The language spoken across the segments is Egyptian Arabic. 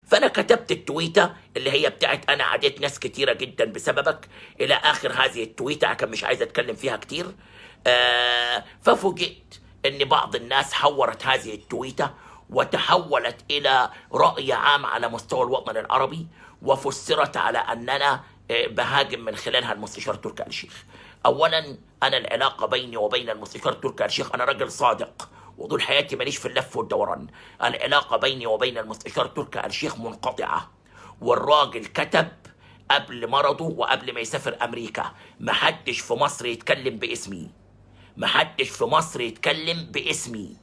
فانا كتبت التويته اللي هي بتاعت انا عديت ناس كتيره جدا بسببك الى اخر هذه التويته كان مش عايز اتكلم فيها كتير آه ففوجئت ان بعض الناس حورت هذه التويته وتحولت الى راي عام على مستوى الوطن العربي وفسرت على اننا آه، بهاجم من خلالها المستشار تركي آل الشيخ اولا انا العلاقه بيني وبين المستشار تركي آل الشيخ انا راجل صادق وطول حياتي ماليش في اللف والدوران العلاقه بيني وبين المستشار تركي آل الشيخ منقطعه والراجل كتب قبل مرضه وقبل ما يسافر امريكا محدش في مصر يتكلم باسمي محدش في مصر يتكلم باسمي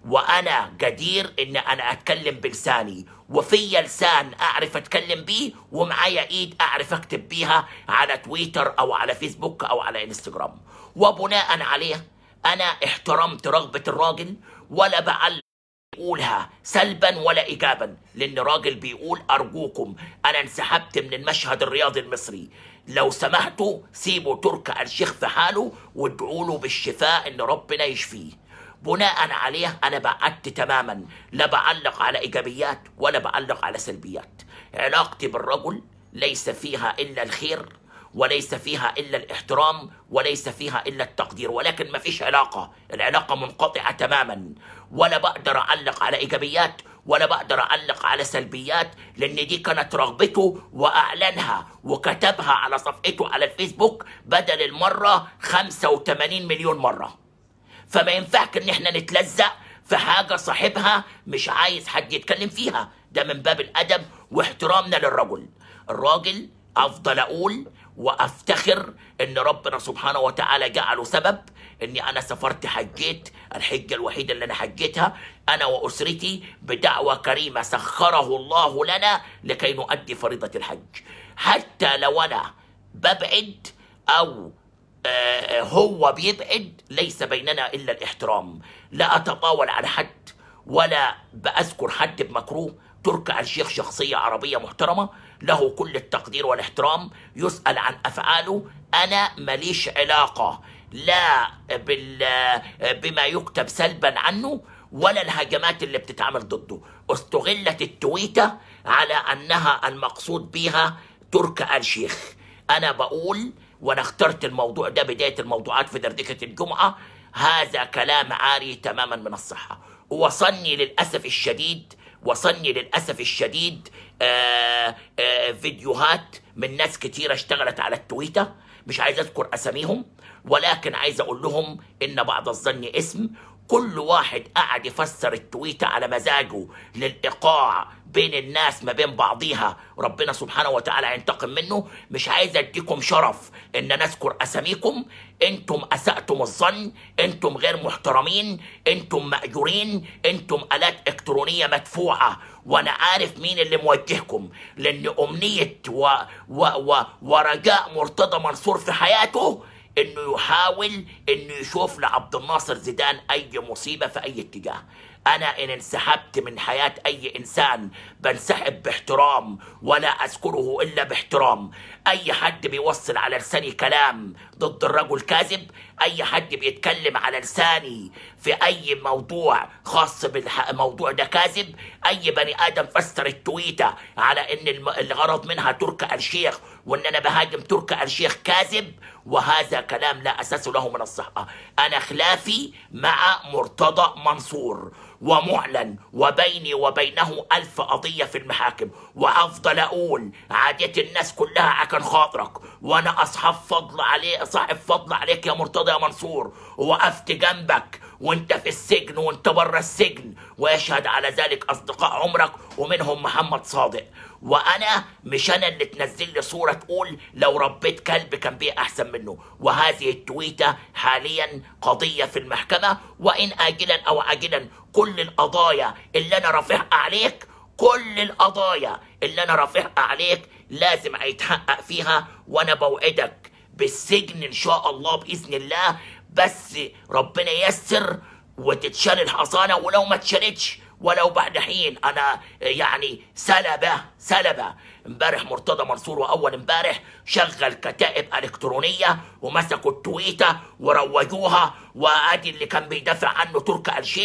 وانا جدير ان انا اتكلم بلساني وفي لسان اعرف اتكلم بيه ومعايا ايد اعرف اكتب بيها على تويتر او على فيسبوك او على انستجرام وبناء عليه انا احترمت رغبة الراجل ولا بعلق يقولها سلبا ولا ايجابا لان راجل بيقول ارجوكم انا انسحبت من المشهد الرياضي المصري لو سمحتوا سيبوا تركي آل الشيخ في حاله وادعوا له بالشفاء ان ربنا يشفيه بناء عليه انا بعدت تماما لا بعلق على ايجابيات ولا بعلق على سلبيات علاقتي بالرجل ليس فيها الا الخير وليس فيها الا الاحترام وليس فيها الا التقدير ولكن ما فيش علاقه العلاقه منقطعه تماما ولا بقدر اعلق على ايجابيات ولا بقدر اعلق على سلبيات لان دي كانت رغبته واعلنها وكتبها على صفحته على الفيسبوك بدل المره 85 مليون مره فما ينفعش ان احنا نتلزق في حاجه صاحبها مش عايز حد يتكلم فيها ده من باب الادب واحترامنا للرجل الراجل افضل اقول وافتخر ان ربنا سبحانه وتعالى جعله سبب اني انا سافرت حجيت الحجه الوحيده اللي انا حجيتها انا واسرتي بدعوه كريمه سخره الله لنا لكي نؤدي فريضه الحج حتى لو انا ببعد او آه، هو بيبعد ليس بيننا الا الاحترام لا اتطاول على حد ولا بأذكر حد بمكروه تركي آل الشيخ شخصية عربية محترمة له كل التقدير والاحترام يسأل عن أفعاله أنا ماليش علاقة لا بال بما يكتب سلبا عنه ولا الهجمات اللي بتتعمل ضده استغلت التويتة على أنها المقصود بها تركي آل الشيخ أنا بقول وأنا اخترت الموضوع ده بداية الموضوعات في دردكة الجمعة هذا كلام عاري تماما من الصحة وصلني للأسف الشديد وصلني للأسف الشديد آآ آآ فيديوهات من ناس كتيرة اشتغلت على التويتة مش عايز أذكر أساميهم ولكن عايز أقول لهم إن بعض الظن اسم كل واحد قاعد يفسر التويتة على مزاجه للإيقاع بين الناس ما بين بعضيها ربنا سبحانه وتعالى ينتقم منه مش عايز اديكم شرف ان نذكر اساميكم انتم اسأتم الظن انتم غير محترمين انتم مأجورين انتم الات الكترونية مدفوعة وانا عارف مين اللي موجهكم لان امنية و و و ورجاء مرتضى منصور في حياته انه يحاول انه يشوف لعبد الناصر زيدان اي مصيبه في اي اتجاه انا ان انسحبت من حياه اي انسان بنسحب باحترام ولا اذكره الا باحترام اي حد بيوصل على لساني كلام ضد الرجل كاذب اي حد بيتكلم على لساني في اي موضوع خاص بالموضوع ده كاذب اي بني ادم فسر التويته على ان الم- الغرض منها تركي آل الشيخ وان انا بهاجم تركي آل الشيخ كاذب وهذا كلام لا اساس له من الصحه انا خلافي مع مرتضى منصور ومعلن وبيني وبينه ألف قضية في المحاكم وأفضل أقول عادة الناس كلها عشان خاطرك وأنا أصحاب فضل عليه صاحب فضل عليك يا مرتضى يا منصور ووقفت جنبك وانت في السجن وانت بره السجن ويشهد على ذلك أصدقاء عمرك ومنهم محمد صادق وانا مش انا اللي تنزل لي صوره تقول لو ربيت كلب كان بيه احسن منه وهذه التويته حاليا قضيه في المحكمه وان اجلا او عاجلا كل القضايا اللي انا رافعها عليك كل القضايا اللي انا رافعها عليك لازم هيتحقق فيها وانا بوعدك بالسجن ان شاء الله باذن الله بس ربنا ييسر وتتشال الحصانه ولو ما اتشالتش ولو بعد حين انا يعني سلبه سلبه امبارح مرتضى منصور واول امبارح شغل كتائب الكترونيه ومسكوا التويته وروجوها وادي اللي كان بيدافع عنه تركي آل الشيخ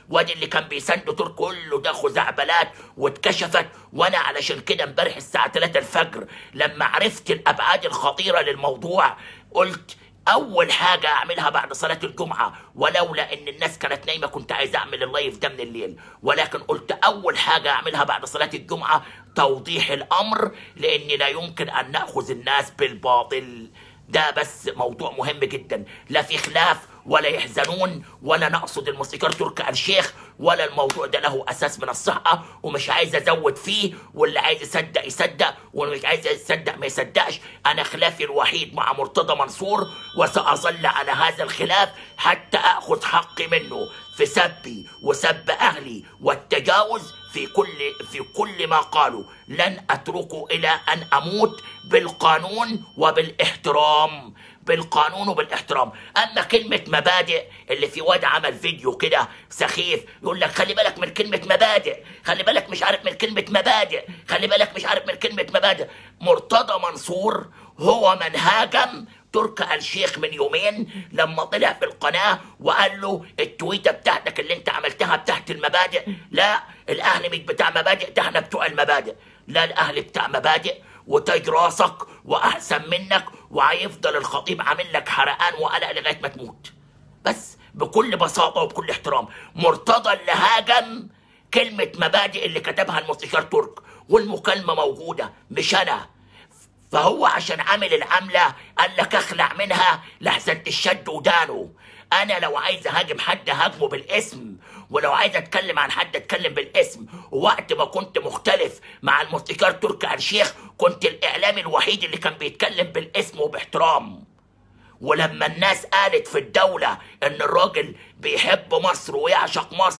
وادي اللي كان بيسنده ترك كله ده خزعبلات واتكشفت وانا علشان كده امبارح الساعه 3 الفجر لما عرفت الابعاد الخطيره للموضوع قلت اول حاجه اعملها بعد صلاه الجمعه ولولا ان الناس كانت نايمه كنت عايز اعمل اللايف ده من الليل ولكن قلت اول حاجه اعملها بعد صلاه الجمعه توضيح الامر لان لا يمكن ان ناخذ الناس بالباطل ده بس موضوع مهم جدا لا في خلاف ولا يحزنون ولا نقصد الموسيقار تركي آل الشيخ ولا الموضوع ده له اساس من الصحه ومش عايز ازود فيه واللي عايز يصدق يصدق واللي مش عايز يصدق ما يصدقش انا خلافي الوحيد مع مرتضى منصور وساظل على هذا الخلاف حتى اخذ حقي منه في سبي وسب اهلي والتجاوز في كل في كل ما قالوا لن اتركه الى ان اموت بالقانون وبالاحترام بالقانون وبالاحترام اما كلمه مبادئ اللي في واد عمل فيديو كده سخيف يقول لك خلي بالك من كلمه مبادئ خلي بالك مش عارف من كلمه مبادئ خلي بالك مش عارف من كلمه مبادئ مرتضى منصور هو من هاجم تركي آل الشيخ من يومين لما طلع في القناة وقال له التويتة بتاعتك اللي انت عملتها بتاعت المبادئ لا الأهل مش بتاع مبادئ ده احنا بتوع المبادئ لا الأهل بتاع مبادئ وتاج راسك وأحسن منك وهيفضل الخطيب عامل لك حرقان وقلق لغاية ما تموت بس بكل بساطة وبكل احترام مرتضى اللي هاجم كلمة مبادئ اللي كتبها المستشار ترك والمكالمة موجودة مش أنا فهو عشان عامل العملة قال لك اخلع منها لحسن تشد ودانه انا لو عايز اهاجم حد هاجمه بالاسم ولو عايز اتكلم عن حد اتكلم بالاسم وقت ما كنت مختلف مع الموسيقار تركي آل الشيخ كنت الاعلامي الوحيد اللي كان بيتكلم بالاسم وباحترام ولما الناس قالت في الدولة ان الراجل بيحب مصر ويعشق مصر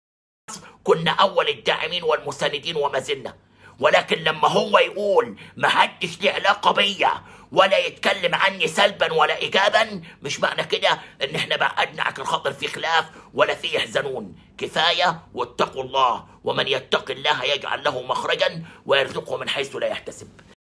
كنا اول الداعمين والمساندين وما زلنا ولكن لما هو يقول ما حدش ليه علاقه بيا ولا يتكلم عني سلبا ولا ايجابا مش معنى كده ان احنا بعدنا عشان خاطر في خلاف ولا في يحزنون كفايه واتقوا الله ومن يتق الله يجعل له مخرجا ويرزقه من حيث لا يحتسب